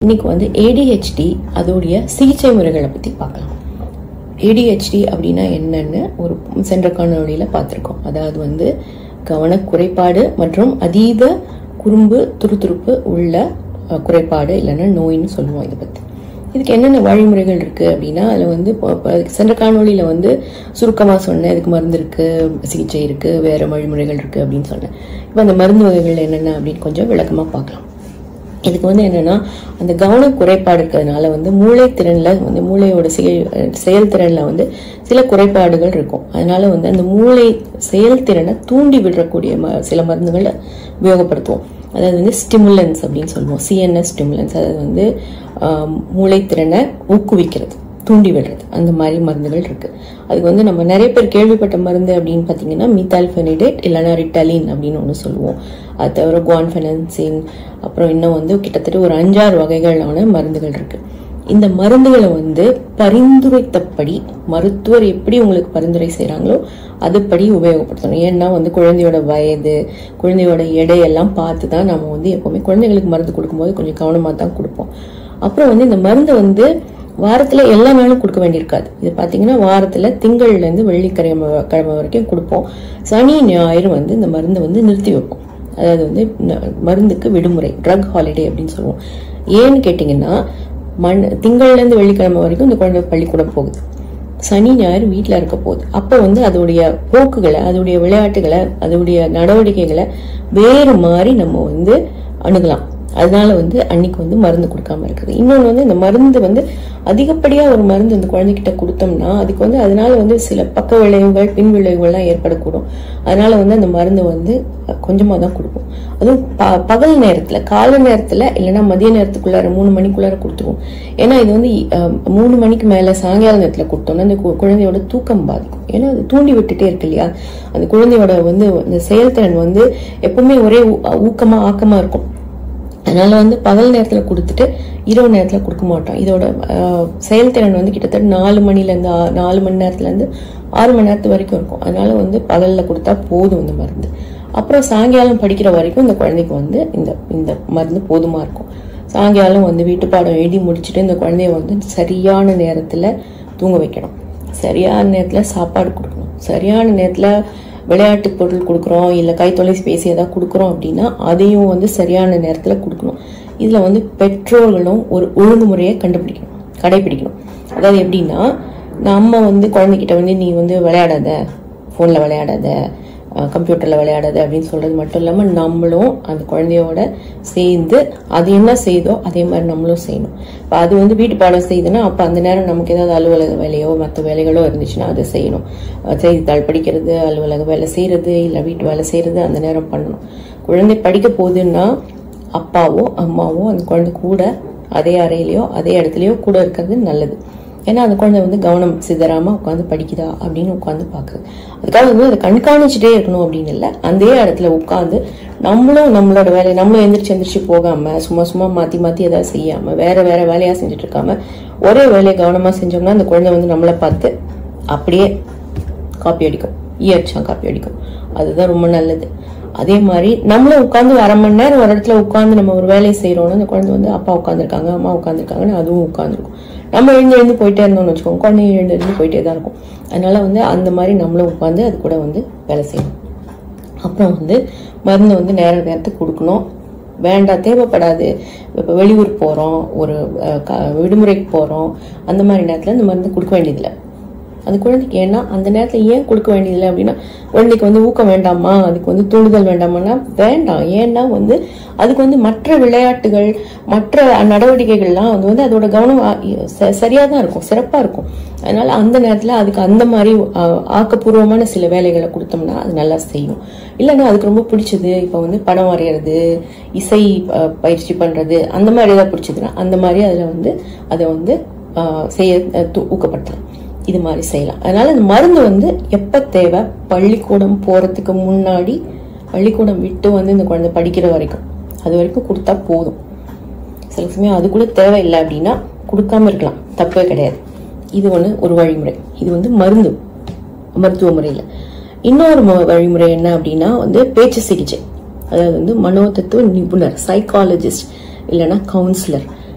இன்னைக்கு வந்து ஏடிஹெச்டி அதோடைய சிகிச்சை முறைகளை பத்தி பார்க்கலாம் ஏடிஹெச்டி அப்படின்னா என்னன்னு ஒரு சென்ற காணொளியில பார்த்திருக்கோம் அதாவது வந்து கவன குறைபாடு மற்றும் அதீத குறும்பு துருதுருப்பு உள்ள அஹ், குறைபாடு இல்லைன்னா நோயின்னு சொல்லுவோம் இதை பத்தி இதுக்கு என்னென்ன வழிமுறைகள் இருக்கு அப்படின்னா அதில் வந்து இப்போ- இப்போ சென்ற காணொளியில வந்து சுருக்கமாக சொன்னேன் இதுக்கு மருந்து இருக்கு சிகிச்சை இருக்கு வேற வழிமுறைகள் இருக்கு அப்படின்னு சொன்னேன் இப்போ அந்த மருந்து வகைகள் என்னென்ன அப்படின்னு கொஞ்சம் விளக்கமா பார்க்கலாம் இதுக்கு வந்து என்னன்னா அந்த கவன குறைபாடு இருக்கிறதுனால வந்து மூளை திறன்ல வந்து மூளையோட செயல் செயல்திறன்ல வந்து சில குறைபாடுகள் இருக்கும் அதனால வந்து அந்த மூளை செயல்திறனை தூண்டி விடக்கூடிய ம- சில மருந்துகளை உபயோகப்படுத்துவோம் அதாவது வந்து ஸ்டிமுலன்ஸ் அப்படின்னு சொல்லுவோம் சிஎன்எஸ் ஸ்டிமுலன்ஸ் அதாவது வந்து ஆம், மூளைத்திறனை ஊக்குவிக்கிறது தூண்டி விடுறது அந்த மாதிரி மருந்துகள் இருக்கு அதுக்கு வந்து நம்ம நிறைய பேர் கேள்விப்பட்ட மருந்து அப்படின்னு பார்த்தீங்கன்னா மீத்தால்ஃபெனிடேட் இல்லைன்னா ரிட்டலின் அப்படின்னு ஒன்று சொல்லுவோம் அது தவிர குவான்ஃபெனன்சின் அப்புறம் இன்னும் வந்து கிட்டத்தட்ட ஒரு அஞ்சாறு வகைகளான மருந்துகள் இருக்கு இந்த மருந்துகளை வந்து பரிந்துரைத்தபடி மருத்துவர் எப்படி உங்களுக்கு பரிந்துரை செய்றாங்களோ அதுபடி உபயோகப்படுத்தணும் ஏன்னா வந்து குழந்தையோட வயது குழந்தையோட எடையெல்லாம் பார்த்து தான் நம்ம வந்து எப்பவுமே குழந்தைகளுக்கு மருந்து கொடுக்கும்போது கொஞ்சம் கவனமாக தான் கொடுப்போம் அப்புறம் வந்து இந்த மருந்தை வந்து வாரத்துல எல்லா நாளும் கொடுக்க வேண்டியிருக்காது இது பாத்தீங்கன்னா வாரத்துல திங்கள்ல இருந்து வெள்ளிக்கிழமை கிழமை வரைக்கும் கொடுப்போம் சனி ஞாயிறு வந்து இந்த மருந்தை வந்து நிறுத்தி வைப்போம் அதாவது வந்து ந- மருந்துக்கு விடுமுறை ட்ரக் ஹாலிடே அப்படின்னு சொல்லுவோம் ஏன்னு கேட்டிங்கன்னா மண் திங்கள்ல இருந்து வெள்ளிக்கிழமை வரைக்கும் இந்த குழந்தை பள்ளிக்கூடம் போகுது சனி ஞாயிறு வீட்டில் இருக்க போகுது அப்போ வந்து அதோடைய போக்குகளை அதோடைய விளையாட்டுகளை அதோடைய நடவடிக்கைகளை வேறு மாதிரி நம்ம வந்து அணுகலாம் அதனால வந்து அன்னைக்கு வந்து மருந்து கொடுக்காம இருக்குது இன்னொன்று வந்து இந்த மருந்து வந்து அதிகப்படியா ஒரு மருந்து இந்த குழந்தைகிட்ட கொடுத்தோம்னா அதுக்கு வந்து அதனால வந்து சில பக்க விளைவுகள் பின் விளைவுகள்லாம் ஏற்படக்கூடும் அதனால வந்து அந்த மருந்து வந்து கொஞ்சமாக தான் கொடுப்போம் அதுவும் ப- பகல் நேரத்துல காலை நேரத்துல இல்லைன்னா மதிய நேரத்துக்குள்ளார மூணு மணிக்குள்ளார கொடுத்துருவோம் ஏன்னா இது வந்து அஹ், மூணு மணிக்கு மேல சாயங்கால நேரத்துல கொடுத்தோம்னா அந்த கு- குழந்தையோட தூக்கம் பாதிக்கும் ஏன்னா அது தூண்டி விட்டுட்டே இருக்கு இல்லையா அந்த குழந்தையோட வந்து இந்த செயல்திறன் வந்து எப்பவுமே ஒரே ஊ- ஊக்கமா ஆக்கமா இருக்கும் அதனால வந்து பகல் நேரத்துல கொடுத்துட்டு இரவு நேரத்துல கொடுக்க மாட்டோம் இதோட ஆஹ், செயல்திறன் வந்து கிட்டத்தட்ட நாலு மணில இருந்து ஆ- நாலு மணி நேரத்துல இருந்து ஆறு மணி நேரத்து வரைக்கும் இருக்கும் அதனால வந்து பகல்ல கொடுத்தா போதும் இந்த மருந்து அப்புறம் சாயங்காலம் படிக்கிற வரைக்கும் இந்த குழந்தைக்கு வந்து இந்த இந்த மருந்து போதுமா இருக்கும் சாயங்காலம் வந்து வீட்டு பாடம் எழுதி முடிச்சுட்டு இந்த குழந்தைய வந்து சரியான நேரத்துல தூங்க வைக்கணும் சரியான நேரத்துல சாப்பாடு கொடுக்கணும் சரியான நேரத்துல விளையாட்டு பொருள் கொடுக்குறோம் இல்லை கைத்தொலைபேசி ஏதாவது கொடுக்குறோம் அப்படின்னா அதையும் வந்து சரியான நேரத்தில் கொடுக்கணும் இதில் வந்து பெற்றோர்களும் ஒரு ஒழுங்குமுறையை கண்டுபிடிக்கணும் கடைபிடிக்கணும் அதாவது எப்படின்னா நம்ம வந்து குழந்தைகிட்ட வந்து நீ வந்து விளையாடாத ஃபோனில் விளையாடாத கம்ப்யூட்டரில் விளையாடாத அப்படின்னு சொல்கிறது மட்டும் இல்லாமல் நம்மளும் அந்த குழந்தையோட சேர்ந்து அது என்ன செய்தோ அதே மாதிரி நம்மளும் செய்யணும் இப்போ அது வந்து வீட்டு பாடம் செய்யுதுன்னா அப்போ அந்த நேரம் நமக்கு ஏதாவது அலுவலக வேலையோ மற்ற வேலைகளோ இருந்துச்சுன்னா அதை செய்யணும் அஹ் செய்தித்தாள் படிக்கிறது அலுவலக வேலை செய்கிறது இல்லை வீட்டு வேலை செய்கிறது அந்த நேரம் பண்ணணும் குழந்தை படிக்க போகுதுன்னா அப்பாவோ அம்மாவோ அந்த குழந்தை கூட அதே அறையிலையோ அதே இடத்துலையோ கூட இருக்கிறது நல்லது ஏன்னா அந்த குழந்தை வந்து கவனம் சிதறாம உட்காந்து படிக்குதா அப்படின்னு உட்காந்து பாக்குது அதுக்காக வந்து அதை கண்காணிச்சுட்டே இருக்கணும் அப்படின்னு இல்லை அந்த இடத்துல உட்காந்து நம்மளும் நம்மளோட வேலையை நம்மளும் எந்திரிச்சு எந்திரிச்சு போகாம சும்மா சும்மா மாத்தி மாத்தி ஏதாவது செய்யாம வேற வேற வேலையா செஞ்சுட்டு இருக்காம ஒரே வேலையை கவனமா செஞ்சோம்னா அந்த குழந்தை வந்து நம்மளை பார்த்து அப்படியே காப்பி அடிக்கும் ஈயடிச்சா காப்பி அடிக்கும் அதுதான் ரொம்ப நல்லது அதே மாதிரி நம்மளும் உட்காந்து அரை மணி நேரம் ஒரு இடத்துல உட்காந்து நம்ம ஒரு வேலையை செய்யறோம்னா அந்த குழந்தை வந்து அப்பா உட்காந்துருக்காங்க அம்மா உட்காந்துருக்காங்கன்னு அதுவும் உட்காந்துருக்கும் நம்ம எழுந்து எழுந்து போயிட்டே இருந்தோம்னு வச்சுக்கோங்க குழந்தைங்க எழுந்து எழுந்து போயிட்டே தான் இருக்கும் அதனால வந்து அந்த மாதிரி நம்மளும் உட்காந்து அது கூட வந்து வேலை செய்யணும் அப்புறம் வந்து மருந்து வந்து நேர நேரத்துக்கு கொடுக்கணும் வேண்டாம் தேவைப்படாது இப்போ வெளியூர் போகிறோம் ஒரு அஹ், க- விடுமுறைக்கு போகிறோம் அந்த மாதிரி நேரத்தில் இந்த மருந்து கொடுக்க வேண்டியதில்லை அது குழந்தைக்கு ஏன்னா அந்த நேரத்தில் ஏன் கொடுக்க வேண்டியதில்லை அப்படின்னா குழந்தைக்கு வந்து ஊக்கம் வேண்டாமா அதுக்கு வந்து தூண்டுதல் வேண்டாமான்னா வேண்டாம் ஏன்னா வந்து அதுக்கு வந்து மற்ற விளையாட்டுகள் மற்ற நடவடிக்கைகள்லாம் அது வந்து அதோட கவனம் சரியாக தான் இருக்கும் சிறப்பாக இருக்கும் அதனால அந்த நேரத்தில் அதுக்கு அந்த மாதிரி ஆஹ், ஆக்கப்பூர்வமான சில வேலைகளை கொடுத்தோம்னா அது நல்லா செய்யும் இல்லைன்னா அதுக்கு ரொம்ப பிடிச்சது இப்போ வந்து படம் வரைகிறது இசை ஆஹ், பயிற்சி பண்ணுறது அந்த மாதிரி ஏதாவது பிடிச்சதுன்னா அந்த மாதிரி அதில் வந்து அதை வந்து ஆஹ், செய்ய அஹ், து- ஊக்கப்படுத்தலாம் இது மாதிரி செய்யலாம் அதனால இந்த மருந்து வந்து எப்ப தேவை பள்ளிக்கூடம் போறதுக்கு முன்னாடி பள்ளிக்கூடம் விட்டு வந்து இந்த குழந்தை படிக்கிற வரைக்கும் அது வரைக்கும் கொடுத்தா போதும் சில சமயம் அது கூட தேவையில்லை அப்படின்னா கொடுக்காம இருக்கலாம் தப்பே கிடையாது இது ஒன்று ஒரு வழிமுறை இது வந்து மருந்து மருத்துவ முறையில் இன்னொரு ம- வழிமுறை என்ன அப்படின்னா வந்து பேச்சு சிகிச்சை அதாவது வந்து மனோதத்துவ நிபுணர் சைக்காலஜிஸ்ட் இல்லைன்னா கவுன்சிலர்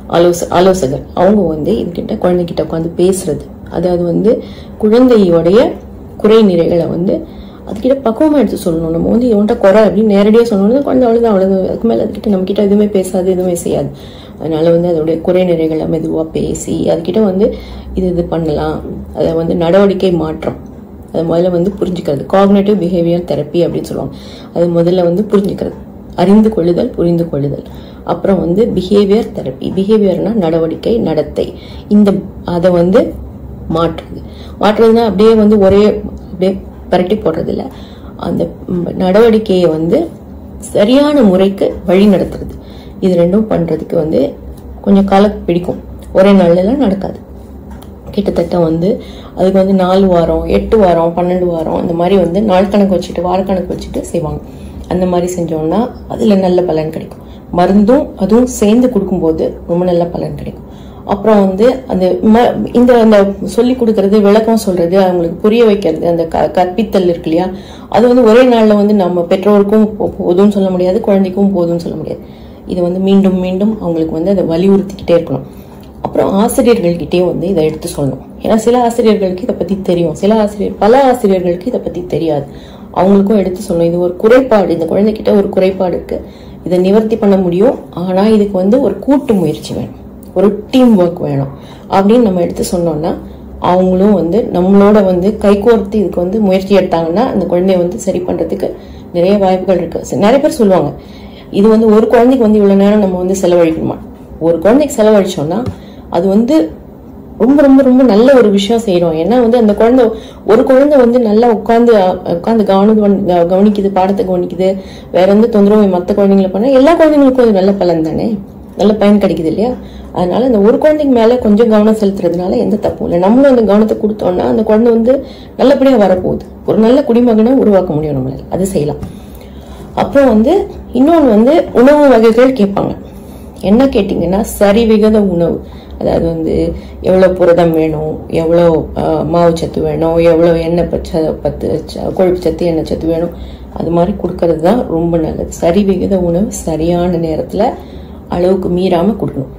ஆலோச ஆலோசகர் அவங்க வந்து இதுகிட்ட குழந்தைகிட்ட உட்காந்து பேசுறது அதாவது வந்து குழந்தையோடைய குறை நிறைகளை வந்து அதுக்கிட்ட பக்குவமா எடுத்து சொல்லணும் நம்ம வந்து இவன்ட்ட குறை அப்படின்னு நேரடியாக சொல்லணும் குழந்தை அவ்வளோதான் அவ்வளோ அதுக்கு மேலே அதுக்கிட்ட நம்ம கிட்ட எதுவுமே பேசாது எதுவுமே செய்யாது அதனால வந்து அதோடைய குறை நிறைகளை மெதுவாக பேசி அதுக்கிட்ட வந்து இது இது பண்ணலாம் அதை வந்து நடவடிக்கை மாற்றம் அது முதல்ல வந்து புரிஞ்சுக்கிறது காக்னேட்டிவ் பிஹேவியர் தெரப்பி அப்படின்னு சொல்லுவாங்க அது முதல்ல வந்து புரிஞ்சுக்கிறது அறிந்து கொள்ளுதல் புரிந்து கொள்ளுதல் அப்புறம் வந்து பிஹேவியர் தெரப்பி பிஹேவியர்னா நடவடிக்கை நடத்தை இந்த அதை வந்து மாற்றுறது மாற்றுறதுன்னா அப்படியே வந்து ஒரே அப்படியே பரட்டி போடுறது இல்ல அந்த ம், நடவடிக்கையை வந்து சரியான முறைக்கு வழி நடத்துறது இது ரெண்டும் பண்றதுக்கு வந்து கொஞ்சம் காலம் பிடிக்கும் ஒரே நாள்ல எல்லாம் நடக்காது கிட்டத்தட்ட வந்து அதுக்கு வந்து நாலு வாரம் எட்டு வாரம் பன்னெண்டு வாரம் அந்த மாதிரி வந்து நாள் கணக்கு வச்சுட்டு வார கணக்கு வச்சுட்டு செய்வாங்க அந்த மாதிரி செஞ்சோம்னா அதுல நல்ல பலன் கிடைக்கும் மருந்தும் அதுவும் சேர்ந்து கொடுக்கும்போது ரொம்ப நல்ல பலன் கிடைக்கும் அப்புறம் வந்து அந்த ம- இந்த அந்த சொல்லி கொடுக்கறது விளக்கம் சொல்றது அவங்களுக்கு புரிய வைக்கிறது அந்த க- கற்பித்தல் இருக்கு இல்லையா அது வந்து ஒரே நாள்ல வந்து நம்ம பெற்றோருக்கும் போ- போதும்னு சொல்ல முடியாது குழந்தைக்கும் போதும்னு சொல்ல முடியாது இது வந்து மீண்டும் மீண்டும் அவங்களுக்கு வந்து அதை வலியுறுத்திக்கிட்டே இருக்கணும் அப்புறம் ஆசிரியர்கள்கிட்டயும் வந்து இதை எடுத்து சொல்லணும் ஏன்னா சில ஆசிரியர்களுக்கு இதை பத்தி தெரியும் சில ஆசிரியர் பல ஆசிரியர்களுக்கு இதை பத்தி தெரியாது அவங்களுக்கும் எடுத்து சொல்லணும் இது ஒரு குறைபாடு இந்த குழந்தைகிட்ட ஒரு குறைபாடு இருக்கு இதை நிவர்த்தி பண்ண முடியும் ஆனா இதுக்கு வந்து ஒரு கூட்டு முயற்சி வேணும் ஒரு டீம் ஒர்க் வேணும் அப்படின்னு நம்ம எடுத்து சொன்னோம்னா அவங்களும் வந்து நம்மளோட வந்து கைகோர்த்து இதுக்கு வந்து முயற்சி எடுத்தாங்கன்னா அந்த குழந்தைய வந்து சரி பண்றதுக்கு நிறைய வாய்ப்புகள் இருக்கு சரி, நிறைய பேர் சொல்லுவாங்க இது வந்து ஒரு குழந்தைக்கு வந்து இவ்வளவு நேரம் நம்ம வந்து செலவழிக்கணுமா ஒரு குழந்தைக்கு செலவழிச்சோம்னா அது வந்து ரொம்ப ரொம்ப ரொம்ப நல்ல ஒரு விஷயம் செய்யறோம் ஏன்னா வந்து அந்த குழந்தை ஒரு குழந்தை வந்து நல்லா உட்காந்து உட்காந்து கவனம் கவனிக்குது பாடத்தை கவனிக்குது வேற எந்த தொந்தரவும் மற்ற குழந்தைங்களை பண்ணா எல்லா குழந்தைங்களுக்கும் அது நல்ல பலன் தானே நல்ல பயன் கிடைக்குது இல்லையா அதனால அந்த ஒரு குழந்தைக்கு மேல கொஞ்சம் கவனம் செலுத்துறதுனால எந்த தப்பும் இல்லை நம்மளும் அந்த கவனத்தை கொடுத்தோம்னா அந்த குழந்தை வந்து நல்லபடியா வரப்போகுது ஒரு நல்ல குடிமகனை உருவாக்க முடியும் நம்மளால அது செய்யலாம் அப்புறம் வந்து இன்னொன்று வந்து உணவு வகைகள் கேட்பாங்க என்ன கேட்டிங்கன்னா சரிவிகித உணவு அதாவது வந்து எவ்வளோ புரதம் வேணும் எவ்வளோ ஆஹ், மாவு சத்து வேணும் எவ்வளோ எண்ணெய் பச்ச பத்து ச- கொழுப்பு சத்து எண்ணெய் சத்து வேணும் அது மாதிரி கொடுக்கறது தான் ரொம்ப நல்லது சரிவிகித உணவு சரியான நேரத்தில் அளவுக்கு மீறாமல் கொடுக்கணும்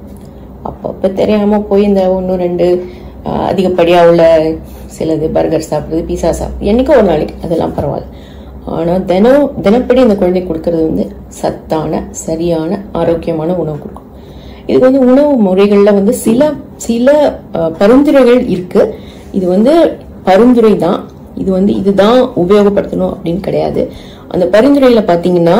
அப்பப்போ தெரியாம போய் இந்த ஒன்று ரெண்டு ஆஹ், அதிகப்படியா உள்ள சிலது பர்கர் சாப்பிடுறது பீஸா சாப்பிடுறது என்னைக்கோ ஒரு நாளைக்கு அதெல்லாம் பரவாயில்ல ஆனா தினம் தினப்படி இந்த குழந்தைக்கு கொடுக்கறது வந்து சத்தான சரியான ஆரோக்கியமான உணவு கொடுக்கணும் இதுக்கு வந்து உணவு முறைகள்ல வந்து சில சில ஆஹ், பரிந்துரைகள் இருக்கு இது வந்து பரிந்துரை தான் இது வந்து இதுதான் உபயோகப்படுத்தணும் அப்படின்னு கிடையாது அந்த பரிந்துரையில பாத்தீங்கன்னா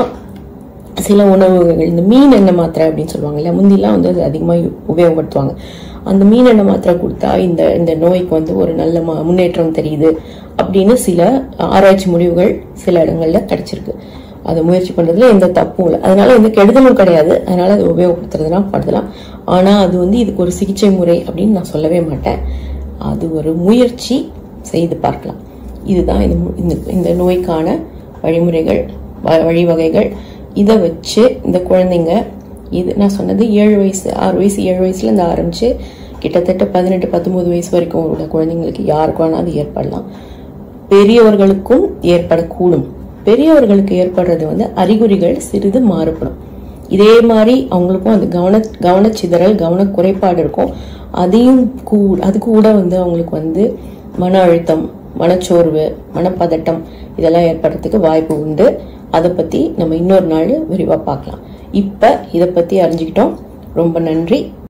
சில உணவுகள் இந்த மீன் எண்ணெய் மாத்திரை அப்படின்னு சொல்லுவாங்க இல்லையா முந்திலாம் வந்து அது அதிகமாக உபயோகப்படுத்துவாங்க அந்த மீன் எண்ணெய் மாத்திரை கொடுத்தா இந்த இந்த நோய்க்கு வந்து ஒரு நல்ல ம- முன்னேற்றம் தெரியுது அப்படின்னு சில ஆராய்ச்சி முடிவுகள் சில இடங்கள்ல கிடைச்சிருக்கு அதை முயற்சி பண்றதுல எந்த தப்பும் இல்லை அதனால எந்த கெடுதலும் கிடையாது அதனால அதை உபயோகப்படுத்துறதுனா படுத்தலாம் ஆனா அது வந்து இதுக்கு ஒரு சிகிச்சை முறை அப்படின்னு நான் சொல்லவே மாட்டேன் அது ஒரு முயற்சி செய்து பார்க்கலாம் இதுதான் இந்த மு- இந்த- இந்த நோய்க்கான வழிமுறைகள் வ- வழிவகைகள் இதை வச்சு இந்த குழந்தைங்க இது நான் சொன்னது ஏழு வயசு ஆறு வயசு ஏழு வயசுல இருந்து ஆரம்பிச்சு கிட்டத்தட்ட பதினெட்டு பத்தொன்பது வயசு வரைக்கும் உள்ள குழந்தைங்களுக்கு யாருக்கு வேணாலும் அது ஏற்படலாம் பெரியவர்களுக்கும் ஏற்படக்கூடும் பெரியவர்களுக்கு ஏற்படுறது வந்து அறிகுறிகள் சிறிது மாறுபடும் இதே மாதிரி அவங்களுக்கும் அந்த கவன கவனச்சிதறல் கவன குறைபாடு இருக்கும் அதையும் கூட அது கூட வந்து அவங்களுக்கு வந்து மன அழுத்தம் மனச்சோர்வு மனப்பதட்டம் இதெல்லாம் ஏற்படுறதுக்கு வாய்ப்பு உண்டு அதை பத்தி நம்ம இன்னொரு நாள் விரிவா பார்க்கலாம் இப்ப இதை பத்தி அறிஞ்சுக்கிட்டோம் ரொம்ப நன்றி